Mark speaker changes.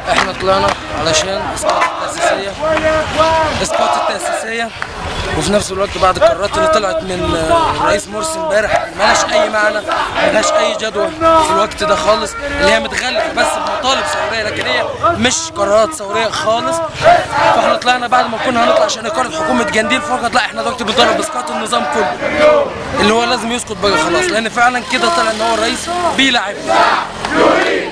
Speaker 1: احنا طلعنا علشان اسقاط التاسيسيه اسقاط التاسيسيه وفي نفس الوقت بعد القرارات اللي طلعت من آه، الرئيس مرسي امبارح ملهاش اي معنى ملهاش اي جدوى في الوقت ده خالص اللي هي متغلفه بس بمطالب ثوريه لكن هي مش قرارات ثوريه خالص فاحنا طلعنا بعد ما كنا هنطلع عشان اقاله حكومه جنديل فقط لا احنا دلوقتي بنطالب باسقاط النظام كله اللي هو لازم يسقط بقى خلاص لان فعلا كده طلع ان هو الرئيس بيلعب